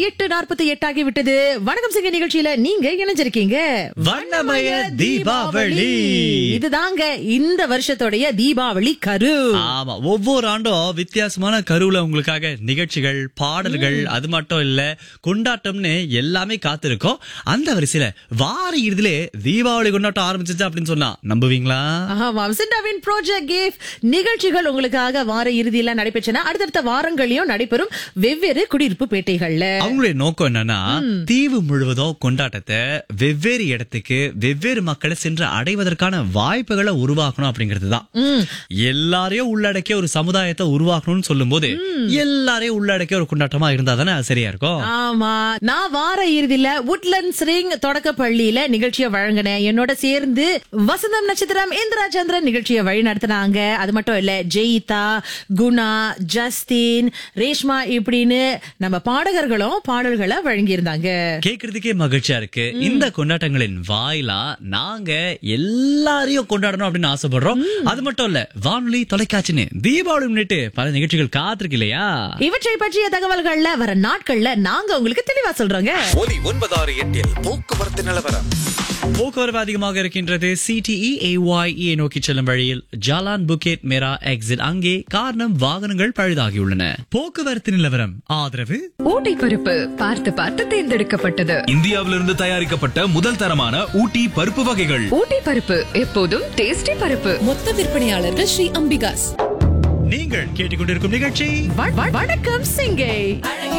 எட்டு நாற்பத்தி எட்டு ஆகி விட்டது வணக்கம் சிங்க நிகழ்ச்சியில நீங்க இணைஞ்சிருக்கீங்க வண்ணமய தீபாவளி. இதுதாங்க இந்த வருஷத்துடைய தீபாவளி கரு ஆமா ஒவ்வொரு ஆண்டும் வித்தியாசமான கருவுல உங்களுக்காக நிகழ்ச்சிகள் பாடல்கள் அது மட்டும் இல்ல கொண்டாட்டம்னு எல்லாமே காத்திருக்கோம் அந்த வரிசையில வார இறுதியிலே தீபாவளி கொண்டாட்டம் ஆரம்பிச்சிச்சு அப்படின்னு சொன்னா நம்புவீங்களா ஆமா சிண்டாவின் ப்ராஜெக்ட் கேஃப் நிகழ்ச்சிகள் உங்களுக்காக வார இறுதியில நடைபெற்றன அடுத்தடுத்த வாரங்களையும் நடைபெறும் வெவ்வேறு குடியிருப்பு பேட்டைகள்ல அவங்களுடைய நோக்கம் என்னன்னா தீவு முழுவதும் கொண்டாட்டத்தை வெவ்வேறு இடத்துக்கு வெவ்வேறு மக்களை சென்று அடைவதற்கான வாய்ப்புகளை உருவாக்கணும் அப்படிங்கிறது தான் எல்லாரையும் உள்ளடக்கிய ஒரு சமுதாயத்தை உருவாக்கணும்னு சொல்லும் போது எல்லாரையும் உள்ளடக்கிய ஒரு கொண்டாட்டமா இருந்தா தானே அது சரியா இருக்கும் ஆமா நான் வார இறுதியில உட்லண்ட்ஸ் ரிங் தொடக்க பள்ளியில நிகழ்ச்சியை வழங்கினேன் என்னோட சேர்ந்து வசந்தம் நட்சத்திரம் இந்திரா சந்திரன் நிகழ்ச்சியை வழி நடத்தினாங்க அது மட்டும் இல்ல ஜெயிதா குணா ஜஸ்டின் ரேஷ்மா இப்படின்னு நம்ம பாடகர்களும் பாடல்களை வழங்கியிருந்தாங்க கேக்குறதுக்கே மகிழ்ச்சியா இருக்கு இந்த கொண்டாட்டங்களின் வாயிலா நாங்க எல்லாரையும் கொண்டாடணும் அப்படின்னு ஆசைப்படுறோம் அது மட்டும் இல்ல வானொலி தொலைக்காட்சின்னு தீபாவளி முன்னிட்டு பல நிகழ்ச்சிகள் காத்திருக்கு இல்லையா இவற்றை பற்றிய தகவல்கள்ல வர நாட்கள்ல நாங்க உங்களுக்கு தெளிவா சொல்றோங்க ஒலி ஒன்பதாறு எட்டில் போக்குவரத்து நிலவரம் போக்குவரவு அதிகமாக இருக்கின்றது சிடிஇ ஏஒய்இ நோக்கி செல்லும் வழியில் ஜாலான் புக்கெட் மேரா எக்ஸிட் அங்கே காரணம் வாகனங்கள் பழுதாகியுள்ளன போக்குவரத்து நிலவரம் ஆதரவு ஊட்டி பருப்பு பார்த்து பார்த்து தேர்ந்தெடுக்கப்பட்டது இந்தியாவிலிருந்து தயாரிக்கப்பட்ட முதல் தரமான ஊட்டி பருப்பு வகைகள் ஊட்டி பருப்பு எப்போதும் டேஸ்டி பருப்பு மொத்த விற்பனையாளர்கள் ஸ்ரீ அம்பிகாஸ் நீங்கள் கேட்டுக்கொண்டிருக்கும் நிகழ்ச்சி வ- வ- வணக்கம் சிங்கை